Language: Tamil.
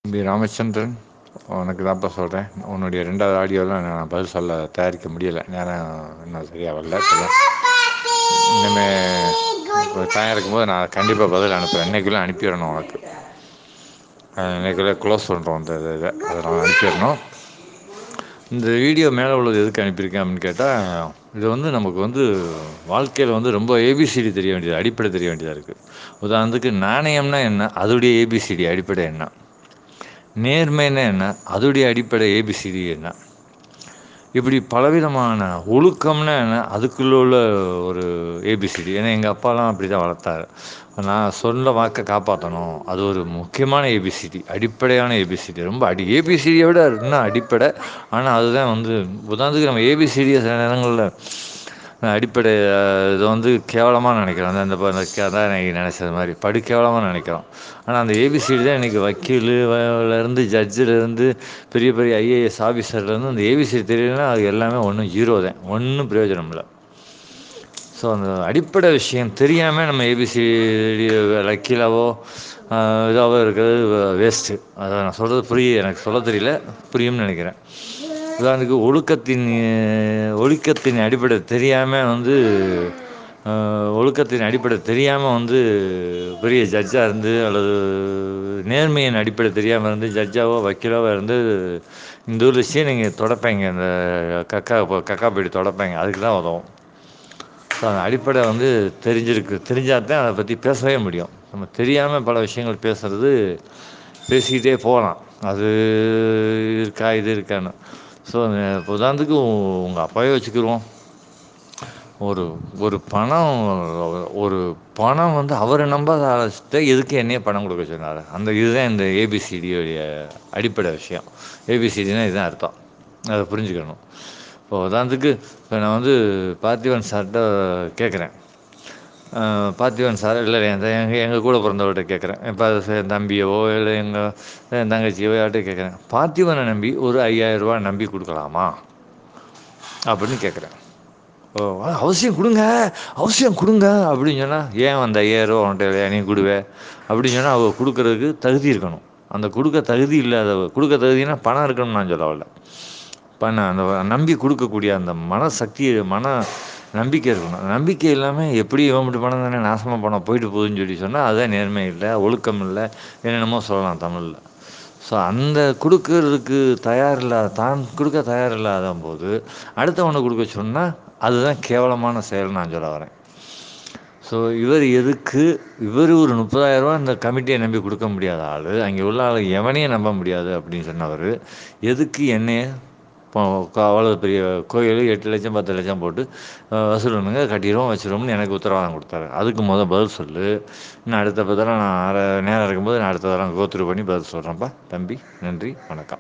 தம்பி ராமச்சந்திரன் உனக்கு தான்ப்பா சொல்கிறேன் உன்னுடைய ரெண்டாவது ஆடியோலாம் நான் பதில் சொல்ல தயாரிக்க முடியலை நேரம் இன்னும் சரியாக வரல இனிமேல் டைம் இருக்கும்போது நான் கண்டிப்பாக பதில் அனுப்புகிறேன் இன்றைக்குள்ளே அனுப்பிடணும் உனக்கு இன்றைக்குள்ளே க்ளோஸ் பண்ணுறோம் இந்த இதை அதை நான் அனுப்பிடணும் இந்த வீடியோ மேலே உள்ளது எதுக்கு அனுப்பியிருக்கேன் அப்படின்னு கேட்டால் இது வந்து நமக்கு வந்து வாழ்க்கையில் வந்து ரொம்ப ஏபிசிடி தெரிய வேண்டியது அடிப்படை தெரிய வேண்டியதாக இருக்குது உதாரணத்துக்கு நாணயம்னா என்ன அதோடைய ஏபிசிடி அடிப்படை என்ன நேர்மைன்னா என்ன அதோடைய அடிப்படை ஏபிசிடி என்ன இப்படி பலவிதமான ஒழுக்கம்னா என்ன அதுக்குள்ள உள்ள ஒரு ஏபிசிடி ஏன்னா எங்கள் அப்பாலாம் அப்படி தான் வளர்த்தாரு நான் சொன்ன வாக்கை காப்பாற்றணும் அது ஒரு முக்கியமான ஏபிசிடி அடிப்படையான ஏபிசிடி ரொம்ப அடி ஏபிசிடியை விட இன்னும் அடிப்படை ஆனால் அதுதான் வந்து உதாரணத்துக்கு நம்ம ஏபிசிடியை சில நேரங்களில் அடிப்படை இதை வந்து கேவலமாக நினைக்கிறோம் அந்த அந்த அதான் எனக்கு நினச்சது மாதிரி படு கேவலமாக நினைக்கிறோம் ஆனால் அந்த ஏபிசிடி தான் இன்றைக்கி வக்கீலுலேருந்து ஜட்ஜிலேருந்து பெரிய பெரிய ஐஏஎஸ் ஆஃபீஸர்லேருந்து அந்த ஏபிசிடி தெரியலன்னா அது எல்லாமே ஒன்றும் ஜீரோ தான் ஒன்றும் பிரயோஜனம் இல்லை ஸோ அந்த அடிப்படை விஷயம் தெரியாமல் நம்ம ஏபிசிடி வக்கீலாவோ இதாகவோ இருக்கிறது வேஸ்ட்டு அதை நான் சொல்கிறது புரிய எனக்கு சொல்ல தெரியல புரியும்னு நினைக்கிறேன் உதாரணத்துக்கு ஒழுக்கத்தின் ஒழுக்கத்தின் அடிப்படை தெரியாமல் வந்து ஒழுக்கத்தின் அடிப்படை தெரியாமல் வந்து பெரிய ஜட்ஜாக இருந்து அல்லது நேர்மையின் அடிப்படை தெரியாமல் இருந்து ஜட்ஜாவோ வக்கீலாவோ இருந்து இந்த ஊரில் சீனிங்க தொடப்பைங்க இந்த கக்கா கக்கா போய்ட்டு தொடப்பைங்க அதுக்கு தான் உதவும் ஸோ அந்த அடிப்படை வந்து தெரிஞ்சிருக்கு தெரிஞ்சால் தான் அதை பற்றி பேசவே முடியும் நம்ம தெரியாமல் பல விஷயங்கள் பேசுகிறது பேசிக்கிட்டே போகலாம் அது இருக்கா இது இருக்கான்னு ஸோ உதாரணத்துக்கு உங்கள் அப்பாவே வச்சுக்கிடுவோம் ஒரு ஒரு பணம் ஒரு பணம் வந்து அவரை நம்பாத ஆளத்தை எதுக்கு என்னையே பணம் கொடுக்க சொன்னார் அந்த இதுதான் இந்த ஏபிசிடியோடைய அடிப்படை விஷயம் ஏபிசிடினா இதுதான் அர்த்தம் அதை புரிஞ்சுக்கணும் இப்போ உதாரணத்துக்கு இப்போ நான் வந்து பார்த்திபன் சார்கிட்ட கேட்குறேன் பார்த்திபன் சார் இல்லை எங்கள் எங்கள் கூட பிறந்தவர்கிட்ட கேட்குறேன் இப்போ என் தம்பியவோ இல்லை எங்கள் என் தங்கச்சியோ யார்கிட்ட கேட்குறேன் பார்த்திபனை நம்பி ஒரு ஐயாயிரரூபா நம்பி கொடுக்கலாமா அப்படின்னு கேட்குறேன் ஓ அவசியம் கொடுங்க அவசியம் கொடுங்க அப்படின்னு சொன்னால் ஏன் அந்த ஐயாயிரரூவா உன்ட்ட இல்லையா நீ கொடுவே அப்படின்னு சொன்னால் அவள் கொடுக்குறதுக்கு தகுதி இருக்கணும் அந்த கொடுக்க தகுதி இல்லாதவ கொடுக்க தகுதினா பணம் இருக்கணும்னு நான் சொல்ல வரல பண்ண அந்த நம்பி கொடுக்கக்கூடிய அந்த மனசக்தி மன நம்பிக்கை இருக்கணும் நம்பிக்கை இல்லாமல் எப்படி இவன் மட்டும் பணம் தானே நாசமாக பணம் போயிட்டு போகுதுன்னு சொல்லி சொன்னால் அதுதான் நேர்மை இல்லை ஒழுக்கம் இல்லை என்னென்னமோ சொல்லலாம் தமிழில் ஸோ அந்த கொடுக்கறதுக்கு தயார் இல்லாத தான் கொடுக்க தயார் இல்லாத போது அடுத்தவனை கொடுக்க சொன்னால் அதுதான் கேவலமான செயல் நான் சொல்ல வரேன் ஸோ இவர் எதுக்கு இவர் ஒரு முப்பதாயிரரூவா இந்த கமிட்டியை நம்பி கொடுக்க முடியாத ஆள் அங்கே உள்ள ஆள் எவனையும் நம்ப முடியாது அப்படின்னு சொன்னவர் எதுக்கு என்னைய அவ்வளோ பெரிய கோயில் எட்டு லட்சம் பத்து லட்சம் போட்டு வசூல் பண்ணுங்க கட்டிடுவோம் வச்சிருவோம்னு எனக்கு உத்தரவாதம் கொடுத்தாரு அதுக்கு முதல் பதில் சொல்லு நான் அடுத்த பதிலாக நான் அரை நேரம் இருக்கும்போது நான் அடுத்ததெல்லாம் கோத்துரு பண்ணி பதில் சொல்கிறேன்ப்பா தம்பி நன்றி வணக்கம்